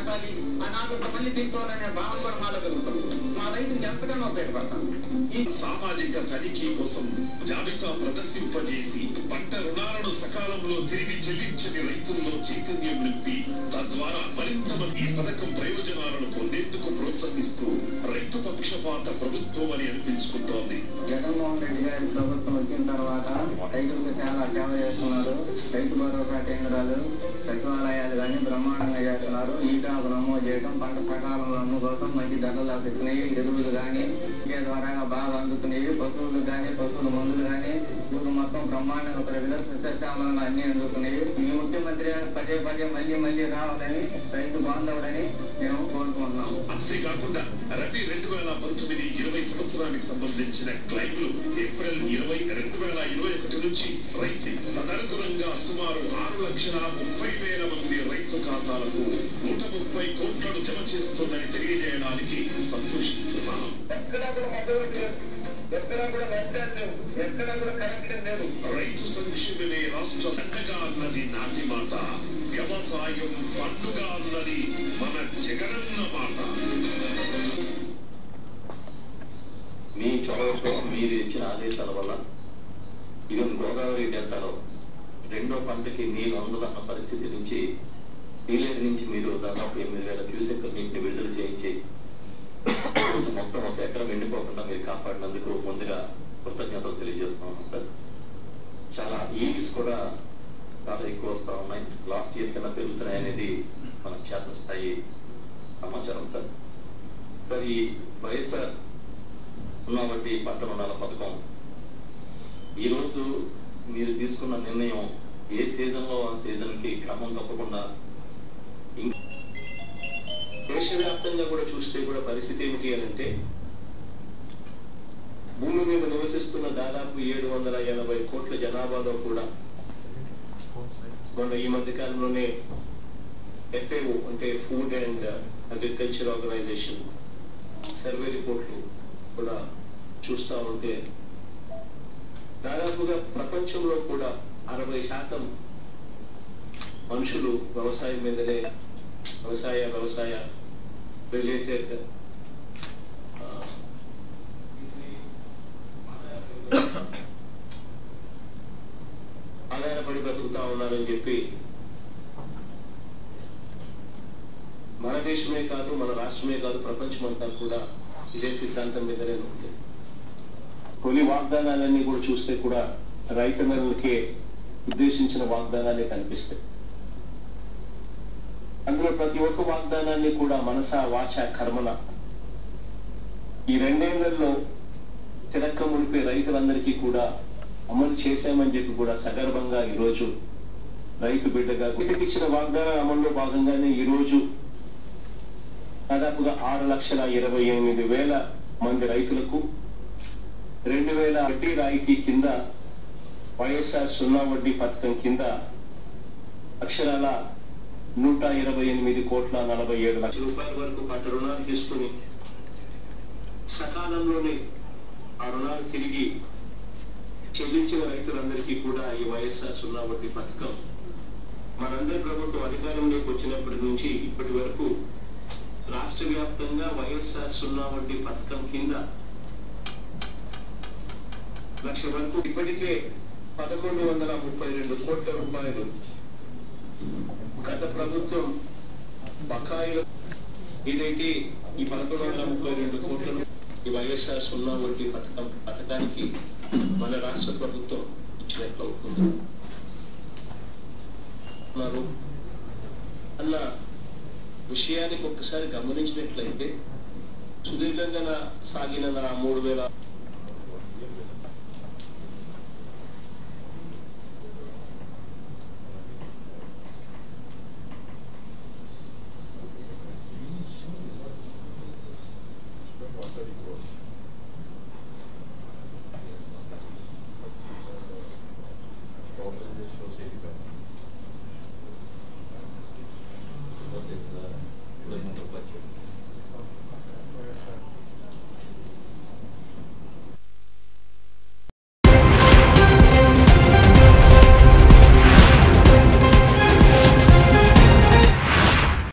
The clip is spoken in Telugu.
కట్టాలి ఆ నాలుగు మళ్ళీ తీసుకోవాలనే భావన కూడా మాలో కలుగుతుంది మా రైతులకు ఎంతగానో ఉపయోగపడతాం ఈ సామాజిక తనిఖీ కోసం జాబితా ప్రదర్శింపజేసి పంట రుణాలను సకాలంలో తిరిగి చెల్లించని రైతుల్లో చైతన్యం నింపి తద్వారా మరింత మంది ఈ పథకం ప్రయోజనాలను పొందేందుకు ప్రోత్సహిస్తూ రైతు పక్షపాత ప్రభుత్వం అని అనిపించుకుంటోంది జగన్మోహన్ రెడ్డి గారి ప్రభుత్వం వచ్చిన తర్వాత రైతులకు చాలా సేవ చేస్తున్నారు రైతు భరోసా కేంద్రాలు సచివాలయాలు కానీ బ్రహ్మాండంగా చేస్తున్నారు ఈ కాపు నమోదు చేయడం పంట సకాలంలో అమ్ముకోవడం మంచి ధరలు లభిస్తున్నాయి ఎరువులు కానీ ఇంకే ద్వారా బాగా అందుతున్నాయి పశువులు కానీ పశువుల మందులు కానీ ఇప్పుడు మొత్తం బ్రహ్మాండంగా ప్రజలు సస్యశ్యామలంగా అన్ని అందుతున్నాయి ఈ ముఖ్యమంత్రి గారు పదే పదే మళ్ళీ మళ్ళీ రావాలని రైతు బాంధవులని మేము కోరుకుంటున్నాం అంతేకాకుండా రబీ రెండు వేల పంతొమ్మిది ఇరవై సంవత్సరానికి సంబంధించిన క్లైమ్లు ఏప్రిల్ ఇరవై రెండు వేల ఇరవై ఒకటి నుంచి రైతు తదనుగుణంగా సుమారు ఆరు లక్షల ముప్పై వేల మంది రైతు ఖాతాలకు నూట ముప్పై కోట్లను జమ చేస్తుందని తెలియజేయడానికి సంతోషిస్తున్నాను ఎక్కడా కూడా మధ్యవర్తి లేదు ఎక్కడా కూడా నష్టాలు లేవు ఎక్కడా కూడా కరెక్షన్ లేదు రైతు సంక్షేమమే రాష్ట్ర సండగా అన్నది నాటి మాట వ్యవసాయం పండుగ అన్నది మన జగనన్న మాట మీ చొరవతో మీరు ఇచ్చిన ఆదేశాల వల్ల ఈవెన్ గోదావరి డెల్టాలో రెండో పంటకి నీరు అందదన్న పరిస్థితి నుంచి నీలేరు నుంచి మీరు దాదాపు ఎనిమిది వేల క్యూసెక్ నీటిని విడుదల చేయించి ఈరోజు మొత్తం ఒక ఎకరం ఎండిపోకుండా మీరు కాపాడినందుకు ముందుగా కృతజ్ఞతలు తెలియజేస్తున్నాను సార్ చాలా ఈవీస్ కూడా చాలా ఎక్కువ వస్తూ ఉన్నాయి లాస్ట్ ఇయర్ కన్నా పెరుగుతున్నాయి అనేది మన క్షేత్రస్థాయి సమాచారం సార్ సార్ ఈ వైఎస్ఆర్ ఉన్న వడ్డీ పంట రుణాల పథకం ఈరోజు మీరు తీసుకున్న నిర్ణయం ఏ సీజన్లో ఆ సీజన్కి క్రమం తప్పకుండా ఇం- దేశవ్యాప్తంగా కూడా చూస్తే కూడా పరిస్థితి ఏమిటి అని అంటే భూమి మీద నివసిస్తున్న దాదాపు ఏడు వందల ఎనభై కోట్ల జనాభాలో కూడా మొన్న ఈ మధ్య కాలంలోనే ఎఫ్ఏఓ అంటే food and agriculture organisation survey రిపోర్ట్లు కూడా చూస్తా ఉంటే దాదాపుగా ప్రపంచంలో కూడా అరవై శాతం మనుషులు వ్యవసాయం మీదనే వ్యవసాయ వ్యవసాయ రిలేటెడ్ ఆధారపడి బతుకుతా ఉన్నారని చెప్పి మన దేశమే కాదు మన రాష్ట్రమే కాదు ప్రపంచం అంతా కూడా ఇదే సిద్ధాంతం మీదనే ఉంది తొలి వాగ్దానాలన్నీ కూడా చూస్తే కూడా రైతన్నలకే ఉద్దేశించిన వాగ్దానాలే కనిపిస్తాయి అందులో ప్రతి ఒక్క వాగ్దానాన్ని కూడా మనస వాచ కర్మన ఈ రెండేళ్లలో తిరక్క ముడిపే రైతులందరికీ కూడా అమలు చేశామని చెప్పి కూడా సగర్భంగా ఈరోజు రైతు బిడ్డగా ఇచ్చిన వాగ్దానాల అమల్లో భాగంగానే ఈ రోజు దాదాపుగా ఆరు లక్షల ఇరవై ఎనిమిది వేల మంది రైతులకు రెండు వేల వడ్డీ రాయితీ కింద వైఎస్ఆర్ సున్నా వడ్డీ పథకం కింద అక్షరాల నూట ఇరవై ఎనిమిది కోట్ల నలభై ఏడు లక్షల రూపాయల వరకు పంట రుణాలు తీసుకుని సకాలంలోనే ఆ రుణాలు తిరిగి చెల్లించిన రైతులందరికీ కూడా ఈ వైఎస్ఆర్ సున్నా వడ్డీ పథకం మనందరి ప్రభుత్వం అధికారంలోకి వచ్చినప్పటి నుంచి ఇప్పటి వరకు రాష్ట్ర వ్యాప్తంగా వైఎస్ఆర్ సున్నా వడ్డీ పథకం కింద లక్ష వరకు ఇప్పటికే పదకొండు వందల ముప్పై రెండు కోట్ల రూపాయలు గత ప్రభుత్వం బకాయిలు ఇదైతే ఈ పదకొండు వందల ముప్పై రెండు కోట్లను ఈ వైఎస్ఆర్ సున్నా వడ్డీ పథకం పథకానికి మన రాష్ట్ర ప్రభుత్వం ఇచ్చినట్లు అవుతుంది ఉన్నారు. అన్న విషయానికి ఒక్కసారి గమనించినట్లయితే సుదీర్ఘంగా నా- సాగిన నా మూడు వేల